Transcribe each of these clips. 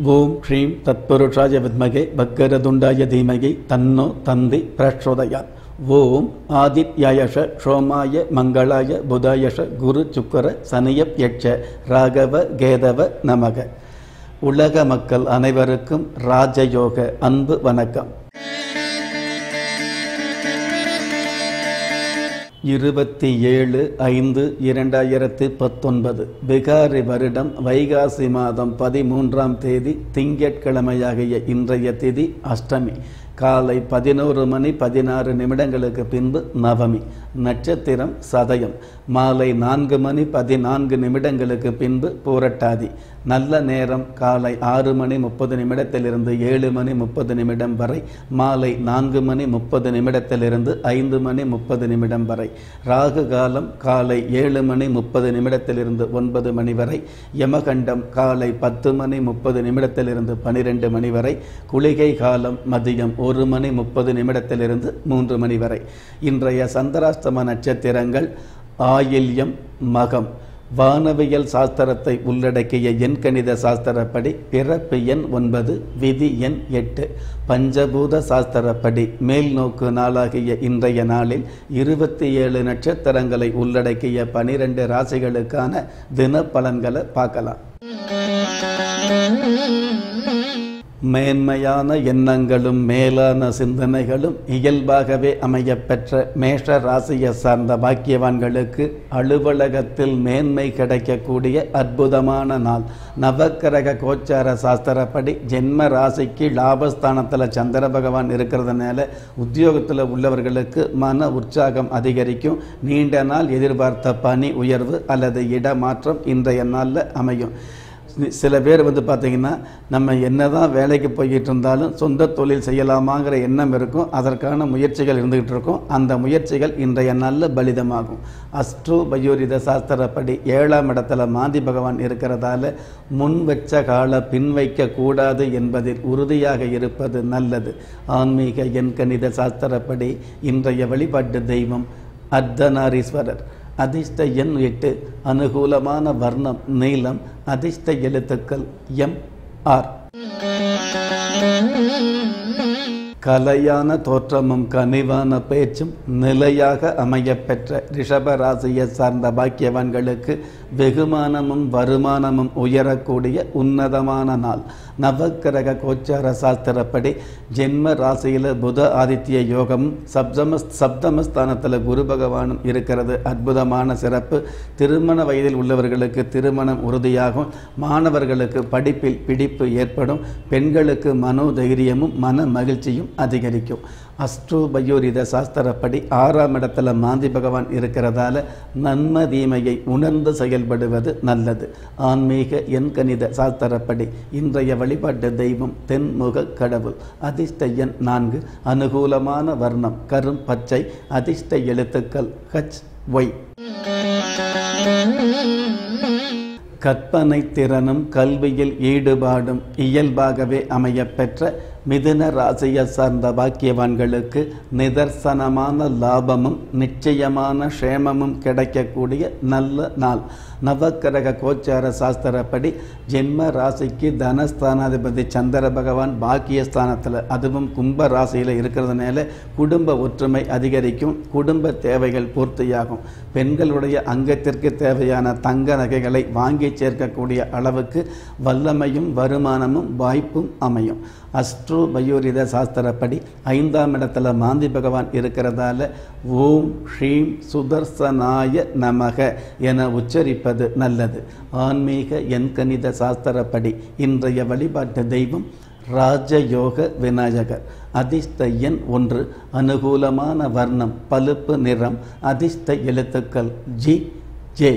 ஓம் ஸ்ரீம் தத்புருஷாய வித்மகே பக்கரதுண்டாய தீமகி தன்னோ தந்தி பிரச்சோதயாத் ஓம் ஆதித்யாயஷ சோமாய மங்களாய புதாயஷ குரு சுக்கர சனியப் யட்ச ராகவ கேதவ நமக உலக மக்கள் அனைவருக்கும் ராஜயோக அன்பு வணக்கம் இருபத்தி ஏழு ஐந்து இரண்டாயிரத்து பத்தொன்பது பிகாரி வருடம் வைகாசி மாதம் பதிமூன்றாம் தேதி திங்கட்கிழமையாகிய இன்றைய திதி அஷ்டமி காலை பதினோரு மணி பதினாறு நிமிடங்களுக்கு பின்பு நவமி நட்சத்திரம் சதயம் மாலை நான்கு மணி பதினான்கு நிமிடங்களுக்கு பின்பு பூரட்டாதி நல்ல நேரம் காலை ஆறு மணி முப்பது நிமிடத்திலிருந்து ஏழு மணி முப்பது நிமிடம் வரை மாலை நான்கு மணி முப்பது நிமிடத்திலிருந்து ஐந்து மணி முப்பது நிமிடம் வரை ராகு காலம் காலை ஏழு மணி முப்பது நிமிடத்திலிருந்து ஒன்பது மணி வரை யமகண்டம் காலை பத்து மணி முப்பது நிமிடத்திலிருந்து பனிரெண்டு மணி வரை குளிகை காலம் மதியம் ஒரு மணி முப்பது நிமிடத்திலிருந்து மூன்று மணி வரை இன்றைய சந்திராஷ்டம நட்சத்திரங்கள் ஆயில்யம் மகம் வானவியல் சாஸ்திரத்தை உள்ளடக்கிய எண்கணித சாஸ்திரப்படி பிறப்பு எண் ஒன்பது விதி எண் எட்டு பஞ்சபூத சாஸ்திரப்படி மேல் நோக்கு நாளாகிய இன்றைய நாளில் இருபத்தி ஏழு நட்சத்திரங்களை உள்ளடக்கிய பனிரெண்டு ராசிகளுக்கான தின பலன்களை பார்க்கலாம் மேன்மையான எண்ணங்களும் மேலான சிந்தனைகளும் இயல்பாகவே அமையப்பெற்ற மேஷ ராசியை சார்ந்த பாக்கியவான்களுக்கு அலுவலகத்தில் மேன்மை கிடைக்கக்கூடிய அற்புதமான நாள் நவக்கிரக கோச்சார சாஸ்திரப்படி ஜென்ம ராசிக்கு லாபஸ்தானத்தில் சந்திர பகவான் இருக்கிறதுனால உத்தியோகத்தில் உள்ளவர்களுக்கு மன உற்சாகம் அதிகரிக்கும் நீண்ட நாள் எதிர்பார்த்த பணி உயர்வு அல்லது இடமாற்றம் இன்றைய நாளில் அமையும் சில பேர் வந்து பார்த்திங்கன்னா நம்ம என்ன தான் வேலைக்கு போய்கிட்டு இருந்தாலும் சொந்த தொழில் செய்யலாமாங்கிற எண்ணம் இருக்கும் அதற்கான முயற்சிகள் இருந்துகிட்டு இருக்கும் அந்த முயற்சிகள் இன்றைய நல்ல பலிதமாகும் அஸ்ட்ரோ பயோரித சாஸ்திரப்படி ஏழாம் இடத்துல மாந்தி பகவான் இருக்கிறதால முன் வச்ச கால பின் வைக்க கூடாது என்பதில் உறுதியாக இருப்பது நல்லது ஆன்மீக எண்கணித சாஸ்திரப்படி இன்றைய வழிபாட்டு தெய்வம் அர்த்தநாரீஸ்வரர் அதிர்ஷ்ட எண் எட்டு அனுகூலமான வர்ணம் நீளம் அதிர்ஷ்ட எழுத்துக்கள் எம் ஆர் கலையான தோற்றமும் கனிவான பேச்சும் நிலையாக அமையப்பெற்ற ரிஷப ராசியை சார்ந்த பாக்கியவான்களுக்கு வெகுமானமும் வருமானமும் உயரக்கூடிய உன்னதமான நாள் நவக்கிரக கோச்சார சாஸ்திரப்படி ஜென்ம ராசியில் புத ஆதித்ய யோகமும் சப்தம சப்தமஸ்தானத்தில் குரு பகவானும் இருக்கிறது அற்புதமான சிறப்பு திருமண வயதில் உள்ளவர்களுக்கு திருமணம் உறுதியாகும் மாணவர்களுக்கு படிப்பில் பிடிப்பு ஏற்படும் பெண்களுக்கு மனோதைரியமும் மன மகிழ்ச்சியும் அதிகரிக்கும் அஸ்ட்ரோ பயோரித சாஸ்திரப்படி ஆறாம் இடத்துல மாந்தி பகவான் இருக்கிறதால நன்ம தீமையை உணர்ந்து செயல்படுவது நல்லது ஆன்மீக எண்கணித சாஸ்திரப்படி இன்றைய வழிபாட்டு தெய்வம் தென்முக கடவுள் அதிர்ஷ்ட எண் நான்கு அனுகூலமான வர்ணம் கரும் பச்சை அதிர்ஷ்ட எழுத்துக்கள் ஹச் ஒய் கற்பனை திறனும் கல்வியில் ஈடுபாடும் இயல்பாகவே அமையப்பெற்ற மிதுன ராசியை சார்ந்த பாக்கியவான்களுக்கு நிதர்சனமான லாபமும் நிச்சயமான க்ஷேமமும் கிடைக்கக்கூடிய நல்ல நாள் நவக்கிரக கோச்சார சாஸ்திரப்படி ஜென்ம ராசிக்கு தனஸ்தானாதிபதி சந்திர பகவான் பாக்கியஸ்தானத்தில் அதுவும் கும்ப ராசியில் இருக்கிறதுனால குடும்ப ஒற்றுமை அதிகரிக்கும் குடும்ப தேவைகள் பூர்த்தியாகும் பெண்களுடைய அங்கத்திற்கு தேவையான தங்க நகைகளை வாங்கி சேர்க்கக்கூடிய அளவுக்கு வல்லமையும் வருமானமும் வாய்ப்பும் அமையும் அஸ்ட்ரோ பயோரித சாஸ்திரப்படி ஐந்தாம் இடத்துல மாந்தி பகவான் இருக்கிறதால ஓம் ஸ்ரீம் சுதர்சனாய நமக என உச்சரிப்பது நல்லது ஆன்மீக எண்கணித சாஸ்திரப்படி இன்றைய வழிபாட்டு தெய்வம் ராஜயோக விநாயகர் அதிர்ஷ்ட எண் ஒன்று அனுகூலமான வர்ணம் பழுப்பு நிறம் அதிர்ஷ்ட எழுத்துக்கள் ஜி ஜே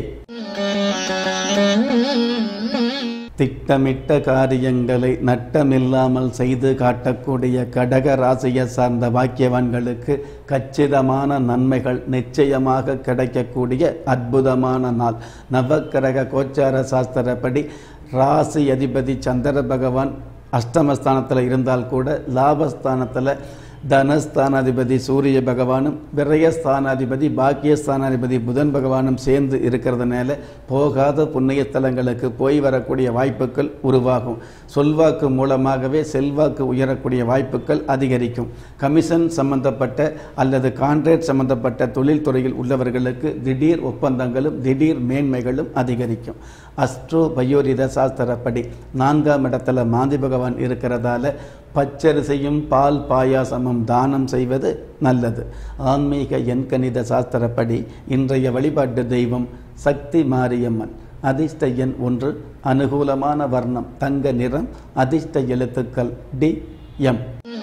திட்டமிட்ட காரியங்களை நட்டமில்லாமல் செய்து காட்டக்கூடிய கடக ராசியை சார்ந்த பாக்கியவான்களுக்கு கச்சிதமான நன்மைகள் நிச்சயமாக கிடைக்கக்கூடிய அற்புதமான நாள் நவக்கிரக கோச்சார சாஸ்திரப்படி ராசி அதிபதி சந்திர பகவான் அஷ்டமஸ்தானத்தில் இருந்தால் கூட லாபஸ்தானத்தில் தனஸ்தானாதிபதி சூரிய பகவானும் விரயஸ்தானாதிபதி பாக்கியஸ்தானாதிபதி புதன் பகவானும் சேர்ந்து இருக்கிறதுனால போகாத புண்ணிய ஸ்தலங்களுக்கு போய் வரக்கூடிய வாய்ப்புகள் உருவாகும் சொல்வாக்கு மூலமாகவே செல்வாக்கு உயரக்கூடிய வாய்ப்புகள் அதிகரிக்கும் கமிஷன் சம்பந்தப்பட்ட அல்லது கான்ட்ராக்ட் சம்பந்தப்பட்ட தொழில்துறையில் உள்ளவர்களுக்கு திடீர் ஒப்பந்தங்களும் திடீர் மேன்மைகளும் அதிகரிக்கும் அஸ்ட்ரோ பயோரித சாஸ்திரப்படி நான்காம் இடத்துல மாந்தி பகவான் இருக்கிறதால பச்சரிசையும் பால் பாயாசமும் தானம் செய்வது நல்லது ஆன்மீக எண்கணித சாஸ்திரப்படி இன்றைய வழிபாட்டு தெய்வம் சக்தி மாரியம்மன் அதிர்ஷ்ட எண் ஒன்று அனுகூலமான வர்ணம் தங்க நிறம் அதிர்ஷ்ட எழுத்துக்கள் டி எம்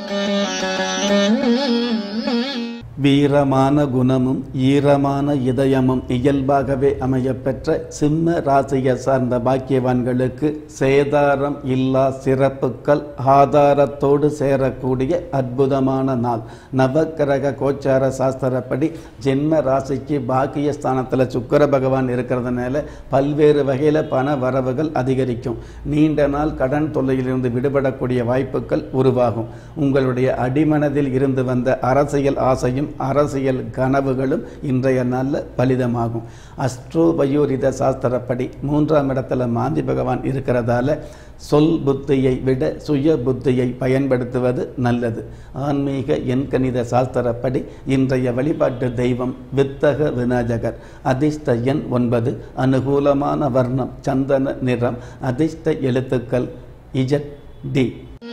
வீரமான குணமும் ஈரமான இதயமும் இயல்பாகவே அமையப்பெற்ற சிம்ம ராசியை சார்ந்த பாக்கியவான்களுக்கு சேதாரம் இல்லா சிறப்புகள் ஆதாரத்தோடு சேரக்கூடிய அற்புதமான நாள் நவக்கிரக கோச்சார சாஸ்திரப்படி ஜென்ம ராசிக்கு பாக்கிய ஸ்தானத்தில் சுக்கர பகவான் இருக்கிறதுனால பல்வேறு வகையில் பண வரவுகள் அதிகரிக்கும் நீண்ட நாள் கடன் தொல்லையிலிருந்து விடுபடக்கூடிய வாய்ப்புகள் உருவாகும் உங்களுடைய அடிமனதில் இருந்து வந்த அரசியல் ஆசையும் அரசியல் கனவுகளும் இன்றைய நாளில் பலிதமாகும் அஸ்ட்ரோபயோரித சாஸ்திரப்படி மூன்றாம் இடத்துல மாந்தி பகவான் இருக்கிறதால சொல் புத்தியை விட சுய புத்தியை பயன்படுத்துவது நல்லது ஆன்மீக எண்கணித சாஸ்திரப்படி இன்றைய வழிபாட்டு தெய்வம் வித்தக விநாயகர் அதிர்ஷ்ட எண் ஒன்பது அனுகூலமான வர்ணம் சந்தன நிறம் அதிர்ஷ்ட எழுத்துக்கள் இஜட் டி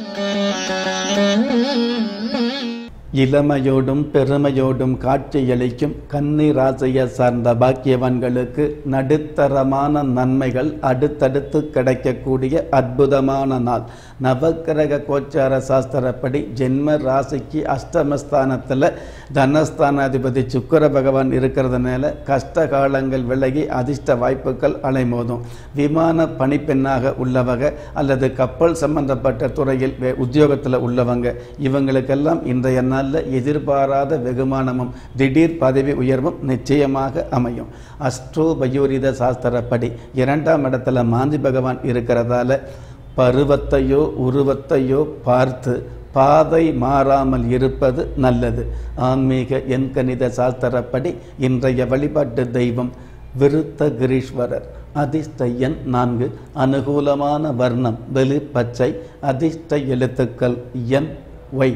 இளமையோடும் பெருமையோடும் காட்சியளிக்கும் கன்னி ராசியை சார்ந்த பாக்கியவான்களுக்கு நடுத்தரமான நன்மைகள் அடுத்தடுத்து கிடைக்கக்கூடிய அற்புதமான நாள் நவக்கிரக கோச்சார சாஸ்திரப்படி ஜென்ம ராசிக்கு அஷ்டமஸ்தானத்தில் தனஸ்தானாதிபதி சுக்கர பகவான் இருக்கிறதுனால கஷ்ட காலங்கள் விலகி அதிர்ஷ்ட வாய்ப்புகள் அலைமோதும் விமான பணிப்பெண்ணாக உள்ளவங்க அல்லது கப்பல் சம்பந்தப்பட்ட துறையில் உத்தியோகத்தில் உள்ளவங்க இவங்களுக்கெல்லாம் இன்றைய நாளில் எதிர்பாராத வெகுமானமும் திடீர் பதவி உயர்வும் நிச்சயமாக அமையும் அஸ்ட்ரோ பயோரித சாஸ்திரப்படி இரண்டாம் இடத்துல மாந்தி பகவான் இருக்கிறதால பருவத்தையோ உருவத்தையோ பார்த்து பாதை மாறாமல் இருப்பது நல்லது ஆன்மீக எண்கணித சாஸ்திரப்படி இன்றைய வழிபாட்டு தெய்வம் விருத்த கிரீஸ்வரர் அதிர்ஷ்ட எண் நான்கு அனுகூலமான வர்ணம் வெளி பச்சை அதிர்ஷ்ட எழுத்துக்கள் என் ஒய்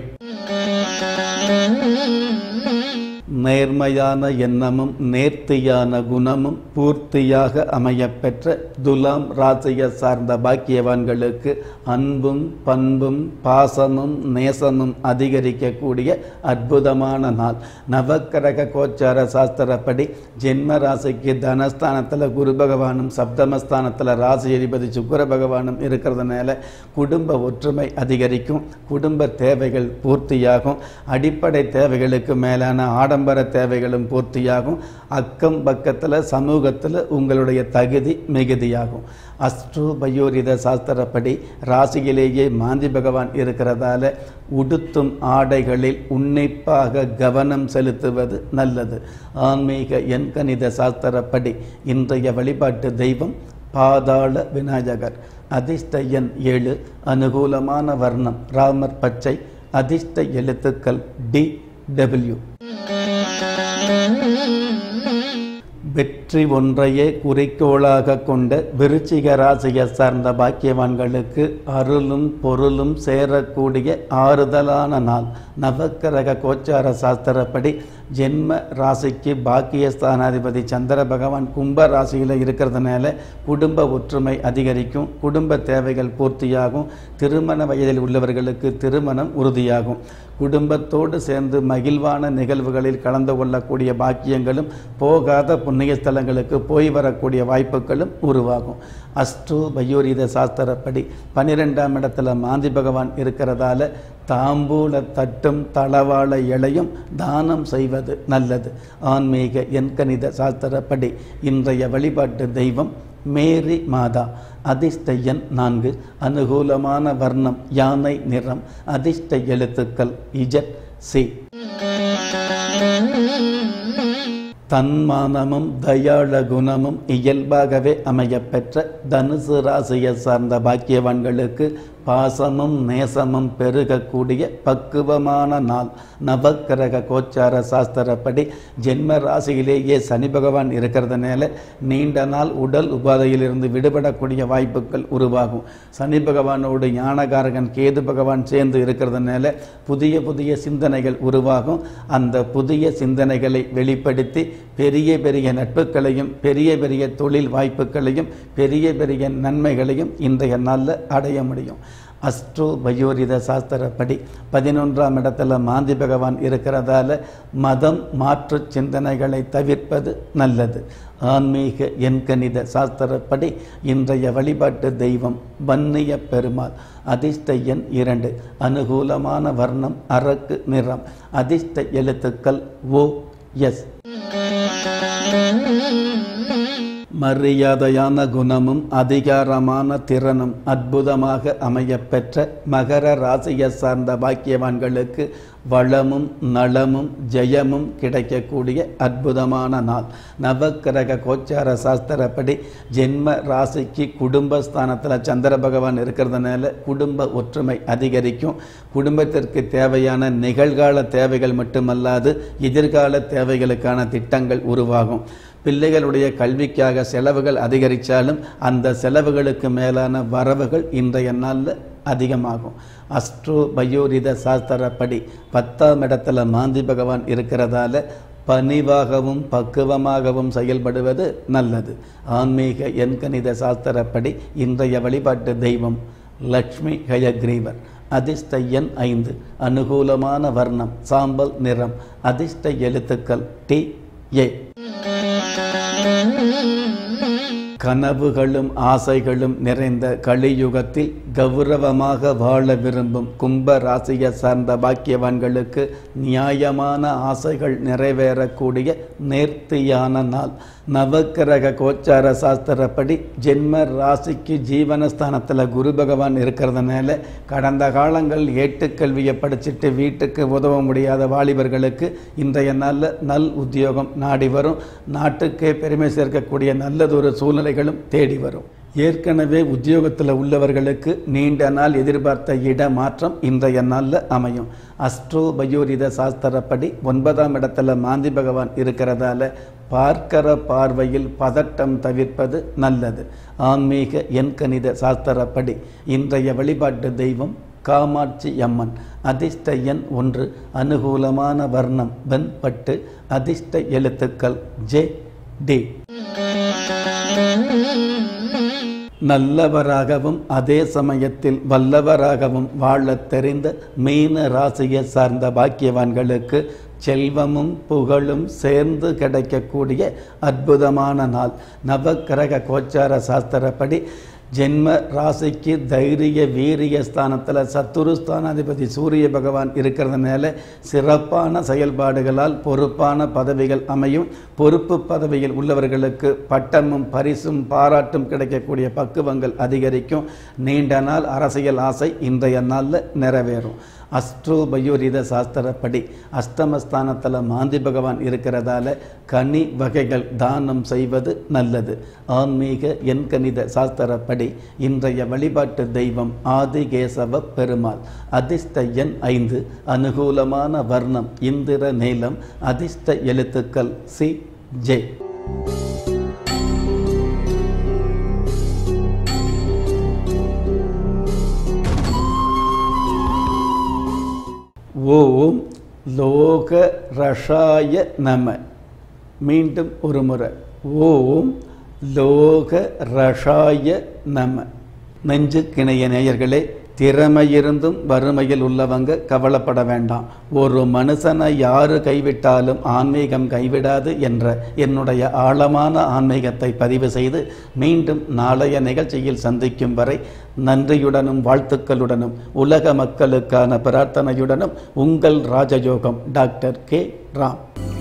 நேர்மையான எண்ணமும் நேர்த்தியான குணமும் பூர்த்தியாக அமையப்பெற்ற துலாம் ராசியை சார்ந்த பாக்கியவான்களுக்கு அன்பும் பண்பும் பாசமும் நேசமும் அதிகரிக்கக்கூடிய அற்புதமான நாள் நவக்கிரக கோச்சார சாஸ்திரப்படி ஜென்ம ராசிக்கு தனஸ்தானத்தில் குரு பகவானும் சப்தமஸ்தானத்தில் ராசி அதிபதி சுக்கர பகவானும் இருக்கிறதுனால குடும்ப ஒற்றுமை அதிகரிக்கும் குடும்ப தேவைகள் பூர்த்தியாகும் அடிப்படை தேவைகளுக்கு மேலான ஆடம்பர தேவைகளும் பூர்த்தியாகும் அக்கம் பக்கத்தில் சமூகத்தில் உங்களுடைய தகுதி மிகுதியாகும் அஸ்ட்ரோ பயோரித சாஸ்திரப்படி ராசியிலேயே மாந்தி பகவான் இருக்கிறதால உடுத்தும் ஆடைகளில் உன்னிப்பாக கவனம் செலுத்துவது நல்லது ஆன்மீக எண்கணித சாஸ்திரப்படி இன்றைய வழிபாட்டு தெய்வம் பாதாள விநாயகர் அதிர்ஷ்ட எண் ஏழு அனுகூலமான வர்ணம் ராமர் பச்சை அதிர்ஷ்ட எழுத்துக்கள் டி டபிள்யூ வெற்றி ஒன்றையே குறிக்கோளாக கொண்ட விருச்சிக ராசியை சார்ந்த பாக்கியவான்களுக்கு அருளும் பொருளும் சேரக்கூடிய ஆறுதலான நாள் நவக்கிரக கோச்சார சாஸ்திரப்படி ஜென்ம ராசிக்கு பாக்கியஸ்தானாதிபதி சந்திர பகவான் கும்ப ராசியில் இருக்கிறதுனால குடும்ப ஒற்றுமை அதிகரிக்கும் குடும்ப தேவைகள் பூர்த்தியாகும் திருமண வயதில் உள்ளவர்களுக்கு திருமணம் உறுதியாகும் குடும்பத்தோடு சேர்ந்து மகிழ்வான நிகழ்வுகளில் கலந்து கொள்ளக்கூடிய பாக்கியங்களும் போகாத புண்ணிய ஸ்தலங்களுக்கு போய் வரக்கூடிய வாய்ப்புகளும் உருவாகும் அஸ்ட்ரோ பயோரித சாஸ்திரப்படி பன்னிரெண்டாம் இடத்துல மாந்தி பகவான் இருக்கிறதால தாம்பூல தட்டும் தளவாழ இலையும் தானம் செய்வது நல்லது ஆன்மீக எண்கணித சாஸ்திரப்படி இன்றைய வழிபாட்டு தெய்வம் மேரி மாதா அதிர்ஷ்ட எண் நான்கு அனுகூலமான வர்ணம் யானை நிறம் அதிர்ஷ்ட எழுத்துக்கள் இஜட் சி தன்மானமும் தயாள குணமும் இயல்பாகவே அமையப்பெற்ற தனுசு ராசியை சார்ந்த பாக்கியவான்களுக்கு பாசமும் நேசமும் பெருகக்கூடிய பக்குவமான நாள் நவக்கிரக கோச்சார சாஸ்திரப்படி ஜென்ம ராசியிலேயே சனி பகவான் இருக்கிறதுனால நீண்ட நாள் உடல் உபாதையிலிருந்து விடுபடக்கூடிய வாய்ப்புகள் உருவாகும் சனி பகவானோடு ஞானகாரகன் கேது பகவான் சேர்ந்து இருக்கிறதுனால புதிய புதிய சிந்தனைகள் உருவாகும் அந்த புதிய சிந்தனைகளை வெளிப்படுத்தி பெரிய பெரிய நட்புகளையும் பெரிய பெரிய தொழில் வாய்ப்புகளையும் பெரிய பெரிய நன்மைகளையும் இன்றைய நாளில் அடைய முடியும் அஸ்ட்ரோ பயோரித சாஸ்திரப்படி பதினொன்றாம் இடத்துல மாந்தி பகவான் இருக்கிறதால மதம் மாற்று சிந்தனைகளை தவிர்ப்பது நல்லது ஆன்மீக எண்கணித சாஸ்திரப்படி இன்றைய வழிபாட்டு தெய்வம் வன்னிய பெருமாள் அதிர்ஷ்ட எண் இரண்டு அனுகூலமான வர்ணம் அரக்கு நிறம் அதிர்ஷ்ட எழுத்துக்கள் ஓ எஸ் மரியாதையான குணமும் அதிகாரமான திறனும் அற்புதமாக அமையப்பெற்ற மகர ராசியை சார்ந்த பாக்கியவான்களுக்கு வளமும் நலமும் ஜெயமும் கிடைக்கக்கூடிய அற்புதமான நாள் நவக்கிரக கோச்சார சாஸ்திரப்படி ஜென்ம ராசிக்கு குடும்பஸ்தானத்தில் சந்திர பகவான் இருக்கிறதுனால குடும்ப ஒற்றுமை அதிகரிக்கும் குடும்பத்திற்கு தேவையான நிகழ்கால தேவைகள் மட்டுமல்லாது எதிர்கால தேவைகளுக்கான திட்டங்கள் உருவாகும் பிள்ளைகளுடைய கல்விக்காக செலவுகள் அதிகரித்தாலும் அந்த செலவுகளுக்கு மேலான வரவுகள் இன்றைய நாளில் அதிகமாகும் அஸ்ட்ரோ பயோரித சாஸ்திரப்படி பத்தாம் இடத்துல மாந்தி பகவான் இருக்கிறதால பணிவாகவும் பக்குவமாகவும் செயல்படுவது நல்லது ஆன்மீக எண்கணித சாஸ்திரப்படி இன்றைய வழிபாட்டு தெய்வம் லக்ஷ்மி ஹயக்ரீவர் அதிர்ஷ்ட எண் ஐந்து அனுகூலமான வர்ணம் சாம்பல் நிறம் அதிர்ஷ்ட எழுத்துக்கள் டி ஏ கனவுகளும் ஆசைகளும் நிறைந்த கலியுகத்தில் கௌரவமாக வாழ விரும்பும் கும்ப ராசியை சார்ந்த பாக்கியவான்களுக்கு நியாயமான ஆசைகள் நிறைவேறக்கூடிய நேர்த்தியான நாள் நவக்கிரக கோச்சார சாஸ்திரப்படி ஜென்ம ராசிக்கு ஜீவனஸ்தானத்தில் குரு பகவான் இருக்கிறதுனால கடந்த காலங்கள் ஏட்டுக்கல்வியை படிச்சுட்டு வீட்டுக்கு உதவ முடியாத வாலிபர்களுக்கு இன்றைய நாளில் நல் உத்தியோகம் நாடி வரும் நாட்டுக்கே பெருமை சேர்க்கக்கூடிய நல்லதொரு சூழ்நிலைகளும் தேடி வரும் ஏற்கனவே உத்தியோகத்தில் உள்ளவர்களுக்கு நீண்ட நாள் எதிர்பார்த்த இட மாற்றம் இன்றைய நாளில் அமையும் அஸ்ட்ரோ பயோரித சாஸ்திரப்படி ஒன்பதாம் இடத்துல மாந்தி பகவான் இருக்கிறதால பார்க்கிற பார்வையில் பதட்டம் தவிர்ப்பது நல்லது ஆன்மீக எண்கணித சாஸ்திரப்படி இன்றைய வழிபாட்டு தெய்வம் காமாட்சி அம்மன் அதிர்ஷ்ட எண் ஒன்று அனுகூலமான வர்ணம் வெண்பட்டு அதிர்ஷ்ட எழுத்துக்கள் ஜே டி நல்லவராகவும் அதே சமயத்தில் வல்லவராகவும் வாழத் தெரிந்த மீன ராசியை சார்ந்த பாக்கியவான்களுக்கு செல்வமும் புகழும் சேர்ந்து கிடைக்கக்கூடிய அற்புதமான நாள் நவக்கிரக கோச்சார சாஸ்திரப்படி ஜென்ம ராசிக்கு தைரிய வீரிய ஸ்தானத்தில் சத்துரு ஸ்தானாதிபதி சூரிய பகவான் இருக்கிறதுனால சிறப்பான செயல்பாடுகளால் பொறுப்பான பதவிகள் அமையும் பொறுப்பு பதவியில் உள்ளவர்களுக்கு பட்டமும் பரிசும் பாராட்டும் கிடைக்கக்கூடிய பக்குவங்கள் அதிகரிக்கும் நீண்ட நாள் அரசியல் ஆசை இன்றைய நாளில் நிறைவேறும் அஸ்ட்ரோ பயோரித சாஸ்திரப்படி அஷ்டமஸ்தானத்தில் மாந்தி பகவான் இருக்கிறதால கனி வகைகள் தானம் செய்வது நல்லது ஆன்மீக எண்கணித சாஸ்திரப்படி இன்றைய வழிபாட்டு தெய்வம் ஆதிகேசவ பெருமாள் அதிர்ஷ்ட எண் ஐந்து அனுகூலமான வர்ணம் இந்திர நீலம் அதிர்ஷ்ட எழுத்துக்கள் சி ஜே ஓம் லோக ரஷாய நம மீண்டும் ஒரு முறை ஓம் லோக ரஷாய நம நெஞ்சுக்கிணைய நேயர்களே திறமையிருந்தும் வறுமையில் உள்ளவங்க கவலைப்பட வேண்டாம் ஒரு மனுஷனை யாரு கைவிட்டாலும் ஆன்மீகம் கைவிடாது என்ற என்னுடைய ஆழமான ஆன்மீகத்தை பதிவு செய்து மீண்டும் நாளைய நிகழ்ச்சியில் சந்திக்கும் வரை நன்றியுடனும் வாழ்த்துக்களுடனும் உலக மக்களுக்கான பிரார்த்தனையுடனும் உங்கள் ராஜயோகம் டாக்டர் கே ராம்